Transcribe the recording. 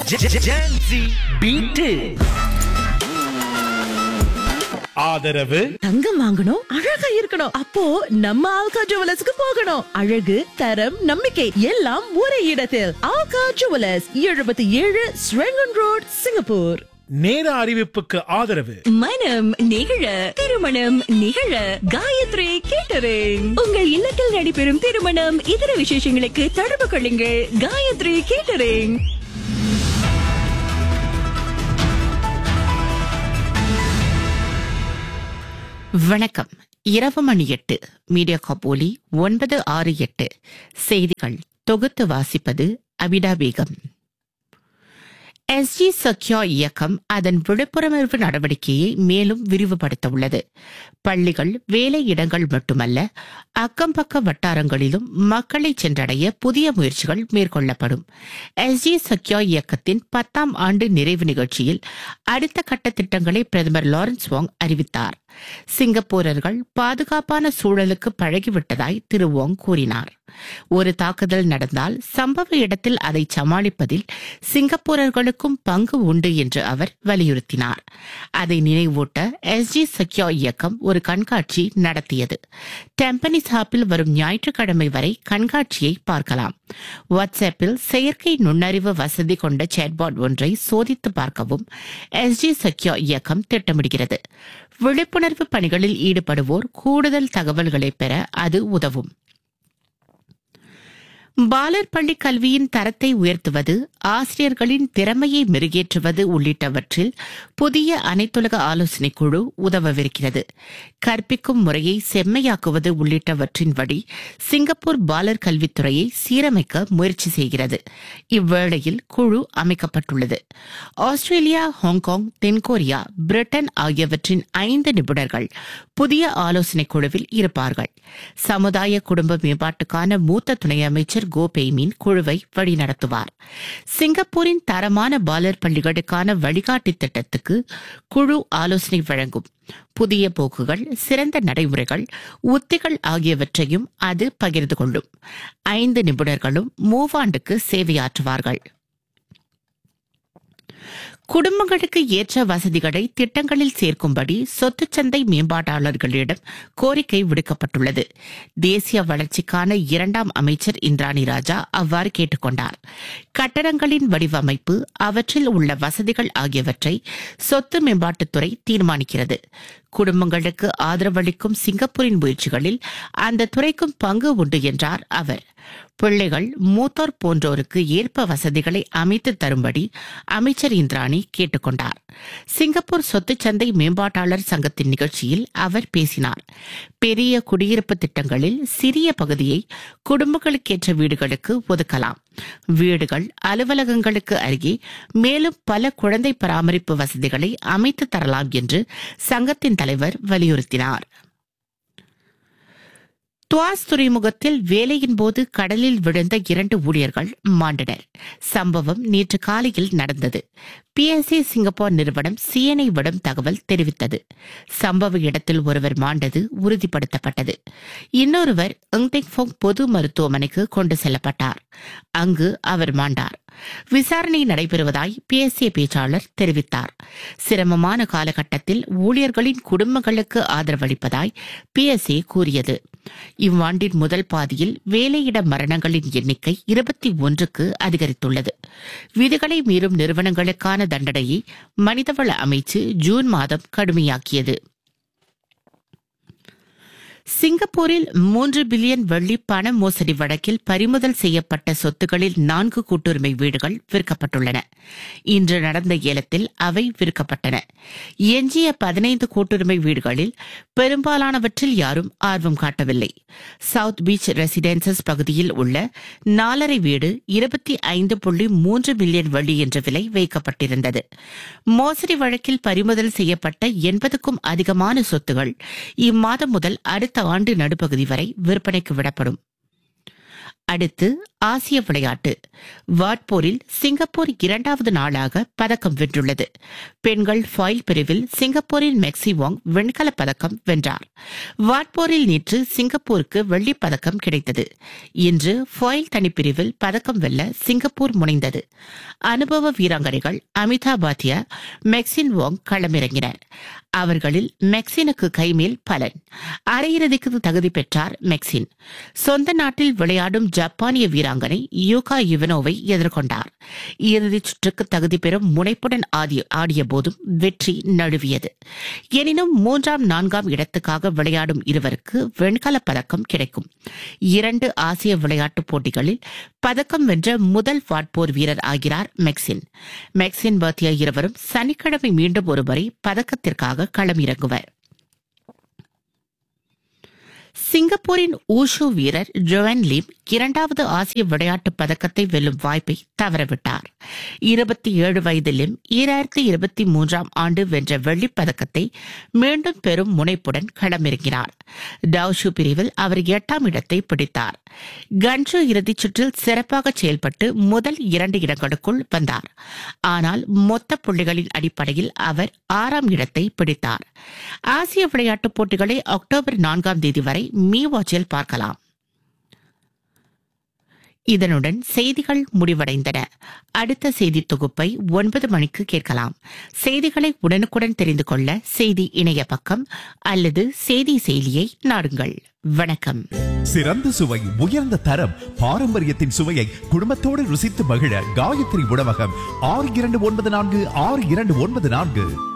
Jhansi beat ஆதரவு தங்கம் வாங்கணும் அழகா இருக்கணும் அப்போ நம்ம ஆல்கா ஜுவலர்ஸ்க்கு போகணும் அழகு தரம் நம்பிக்கை எல்லாம் ஒரே இடத்தில் ஆல்கா ஜுவலர்ஸ் எழுபத்தி ஏழு ஸ்ரெங்கன் ரோட் சிங்கப்பூர் நேர அறிவிப்புக்கு ஆதரவு மனம் நிகழ திருமணம் நிகழ காயத்ரி கேட்டரிங் உங்கள் இல்லத்தில் நடைபெறும் திருமணம் இதர விசேஷங்களுக்கு தொடர்பு கொள்ளுங்கள் காயத்ரி கேட்டரிங் வணக்கம் இரவு மணி எட்டு மீடியா காப்போலி ஒன்பது ஆறு எட்டு செய்திகள் தொகுத்து வாசிப்பது அபிடா பேகம் எஸ்ஜி சக்யா இயக்கம் அதன் விழிப்புணர்வு நடவடிக்கையை மேலும் விரிவுபடுத்த உள்ளது பள்ளிகள் வேலை இடங்கள் மட்டுமல்ல அக்கம் பக்க வட்டாரங்களிலும் மக்களை சென்றடைய புதிய முயற்சிகள் மேற்கொள்ளப்படும் எஸ்ஜி சக்யா இயக்கத்தின் பத்தாம் ஆண்டு நிறைவு நிகழ்ச்சியில் அடுத்த கட்ட திட்டங்களை பிரதமர் லாரன்ஸ் வாங் அறிவித்தார் சிங்கப்பூரர்கள் பாதுகாப்பான சூழலுக்கு பழகிவிட்டதாய் திரு வாங் கூறினார் ஒரு தாக்குதல் நடந்தால் சம்பவ இடத்தில் அதை சமாளிப்பதில் சிங்கப்பூரர்களுக்கும் பங்கு உண்டு என்று அவர் வலியுறுத்தினார் அதை நினைவூட்ட எஸ்ஜி சக்யா இயக்கம் ஒரு கண்காட்சி நடத்தியது டெம்பனிஸ் ஹாப்பில் வரும் ஞாயிற்றுக்கிழமை வரை கண்காட்சியை பார்க்கலாம் வாட்ஸ்அப்பில் செயற்கை நுண்ணறிவு வசதி கொண்ட சேட்பாட் ஒன்றை சோதித்து பார்க்கவும் எஸ்ஜி சக்யா இயக்கம் திட்டமிடுகிறது விழிப்புணர்வு பணிகளில் ஈடுபடுவோர் கூடுதல் தகவல்களை பெற அது உதவும் பாலர் பள்ளி கல்வியின் தரத்தை உயர்த்துவது ஆசிரியர்களின் திறமையை மெருகேற்றுவது உள்ளிட்டவற்றில் புதிய அனைத்துலக ஆலோசனைக் குழு உதவவிருக்கிறது கற்பிக்கும் முறையை செம்மையாக்குவது உள்ளிட்டவற்றின் வழி சிங்கப்பூர் பாலர் கல்வித்துறையை சீரமைக்க முயற்சி செய்கிறது இவ்வேளையில் குழு அமைக்கப்பட்டுள்ளது ஆஸ்திரேலியா ஹாங்காங் தென்கொரியா பிரிட்டன் ஆகியவற்றின் ஐந்து நிபுணர்கள் புதிய ஆலோசனைக் குழுவில் இருப்பார்கள் சமுதாய குடும்ப மேம்பாட்டுக்கான மூத்த துணை அமைச்சர் கோ பெய்மின் குழுவை வழிநடத்துவார் சிங்கப்பூரின் தரமான பாலர் பள்ளிகளுக்கான வழிகாட்டி திட்டத்துக்கு குழு ஆலோசனை வழங்கும் புதிய போக்குகள் சிறந்த நடைமுறைகள் உத்திகள் ஆகியவற்றையும் அது பகிர்ந்து கொள்ளும் ஐந்து நிபுணர்களும் மூவாண்டுக்கு சேவையாற்றுவார்கள் குடும்பங்களுக்கு ஏற்ற வசதிகளை திட்டங்களில் சேர்க்கும்படி சொத்துச்சந்தை மேம்பாட்டாளர்களிடம் கோரிக்கை விடுக்கப்பட்டுள்ளது தேசிய வளர்ச்சிக்கான இரண்டாம் அமைச்சர் இந்திராணி ராஜா அவ்வாறு கேட்டுக்கொண்டார் கட்டடங்களின் வடிவமைப்பு அவற்றில் உள்ள வசதிகள் ஆகியவற்றை சொத்து மேம்பாட்டுத்துறை தீர்மானிக்கிறது குடும்பங்களுக்கு ஆதரவளிக்கும் சிங்கப்பூரின் முயற்சிகளில் அந்த துறைக்கும் பங்கு உண்டு என்றார் அவர் பிள்ளைகள் மூத்தோர் போன்றோருக்கு ஏற்ப வசதிகளை அமைத்து தரும்படி அமைச்சர் இந்திராணி கேட்டுக்கொண்டார் சிங்கப்பூர் சொத்துச்சந்தை மேம்பாட்டாளர் சங்கத்தின் நிகழ்ச்சியில் அவர் பேசினார் பெரிய குடியிருப்பு திட்டங்களில் சிறிய பகுதியை குடும்பங்களுக்கேற்ற வீடுகளுக்கு ஒதுக்கலாம் வீடுகள் அலுவலகங்களுக்கு அருகே மேலும் பல குழந்தை பராமரிப்பு வசதிகளை அமைத்து தரலாம் என்று சங்கத்தின் தலைவர் வலியுறுத்தினார் துவாஸ் துறைமுகத்தில் வேலையின் போது கடலில் விழுந்த இரண்டு ஊழியர்கள் மாண்டனர் சம்பவம் நேற்று காலையில் நடந்தது பிஎஸ்சி சிங்கப்பூர் நிறுவனம் சிஎன்ஐ விடம் தகவல் தெரிவித்தது சம்பவ இடத்தில் ஒருவர் மாண்டது உறுதிப்படுத்தப்பட்டது இன்னொருவர் இங்டெக்ஃபோங் பொது மருத்துவமனைக்கு கொண்டு செல்லப்பட்டார் அங்கு அவர் மாண்டார் விசாரணை நடைபெறுவதாய் பிஎஸ்ஏ பேச்சாளர் தெரிவித்தார் சிரமமான காலகட்டத்தில் ஊழியர்களின் குடும்பங்களுக்கு ஆதரவளிப்பதாய் பிஎஸ்ஏ கூறியது இவ்வாண்டின் முதல் பாதியில் வேலையிட மரணங்களின் எண்ணிக்கை இருபத்தி ஒன்றுக்கு அதிகரித்துள்ளது விதிகளை மீறும் நிறுவனங்களுக்கான தண்டனையை மனிதவள அமைச்சு ஜூன் மாதம் கடுமையாக்கியது சிங்கப்பூரில் மூன்று பில்லியன் வெள்ளி பண மோசடி வழக்கில் பறிமுதல் செய்யப்பட்ட சொத்துக்களில் நான்கு கூட்டுரிமை வீடுகள் விற்கப்பட்டுள்ளன இன்று நடந்த ஏலத்தில் அவை விற்கப்பட்டன எஞ்சிய பதினைந்து கூட்டுரிமை வீடுகளில் பெரும்பாலானவற்றில் யாரும் ஆர்வம் காட்டவில்லை சவுத் பீச் ரெசிடென்சஸ் பகுதியில் உள்ள நாலரை வீடு இருபத்தி ஐந்து புள்ளி மூன்று மில்லியன் வெள்ளி என்ற விலை வைக்கப்பட்டிருந்தது மோசடி வழக்கில் பறிமுதல் செய்யப்பட்ட எண்பதுக்கும் அதிகமான சொத்துகள் இம்மாதம் முதல் அடுத்த ஆண்டு நடுப்பகுதி வரை விற்பனைக்கு விடப்படும் அடுத்து ஆசிய விளையாட்டு வாட்போரில் சிங்கப்பூர் இரண்டாவது நாளாக பதக்கம் வென்றுள்ளது பெண்கள் ஃபாயில் பிரிவில் சிங்கப்பூரின் மெக்சி வாங் வெண்கலப் பதக்கம் வென்றார் வாட்போரில் நேற்று சிங்கப்பூருக்கு வெள்ளிப் பதக்கம் கிடைத்தது இன்று ஃபாயில் தனிப்பிரிவில் பதக்கம் வெல்ல சிங்கப்பூர் முனைந்தது அனுபவ வீராங்கனைகள் அமிதா பாத்தியா மெக்சின் வாங் களமிறங்கினர் அவர்களில் மெக்சினுக்கு கைமேல் பலன் அரையிறுதிக்கு தகுதி பெற்றார் மெக்சின் சொந்த நாட்டில் விளையாடும் ஜப்பானிய வீராங்கனை யூகா யுவனோவை எதிர்கொண்டார் இறுதிச் சுற்றுக்கு தகுதி பெறும் முனைப்புடன் ஆடிய ஆடிய போதும் வெற்றி நழுவியது எனினும் மூன்றாம் நான்காம் இடத்துக்காக விளையாடும் இருவருக்கு வெண்கலப் பதக்கம் கிடைக்கும் இரண்டு ஆசிய விளையாட்டுப் போட்டிகளில் பதக்கம் வென்ற முதல் வாட்போர் வீரர் ஆகிறார் மெக்சின் மெக்சின் பர்த்தியா இருவரும் சனிக்கிழமை மீண்டும் ஒருமுறை பதக்கத்திற்காக களமிறங்குவர் சிங்கப்பூரின் ஊஷு வீரர் ஜோவன் லீம் இரண்டாவது ஆசிய விளையாட்டுப் பதக்கத்தை வெல்லும் வாய்ப்பை தவறவிட்டார் இருபத்தி ஏழு வயதிலும் ஈராயிரத்தி இருபத்தி மூன்றாம் ஆண்டு வென்ற வெள்ளிப் பதக்கத்தை மீண்டும் பெறும் முனைப்புடன் களமிறங்கினார் டவுஷு பிரிவில் அவர் எட்டாம் இடத்தை பிடித்தார் கன்ஷு இறுதிச் சுற்றில் சிறப்பாக செயல்பட்டு முதல் இரண்டு இடங்களுக்குள் வந்தார் ஆனால் மொத்த புள்ளிகளின் அடிப்படையில் அவர் ஆறாம் இடத்தை பிடித்தார் ஆசிய விளையாட்டுப் போட்டிகளை அக்டோபர் நான்காம் தேதி வரை மீ வாட்சில் பார்க்கலாம் இதனுடன் செய்திகள் முடிவடைந்தன அடுத்த செய்தி தொகுப்பை ஒன்பது மணிக்கு கேட்கலாம் செய்திகளை உடனுக்குடன் தெரிந்து கொள்ள செய்தி இணைய பக்கம் அல்லது செய்தி செயலியை நாடுங்கள் வணக்கம் சிறந்த சுவை உயர்ந்த தரம் பாரம்பரியத்தின் சுவையை குடும்பத்தோடு ருசித்து மகிழ காயத்ரி உணவகம் ஆறு இரண்டு ஒன்பது நான்கு ஆறு இரண்டு ஒன்பது நான்கு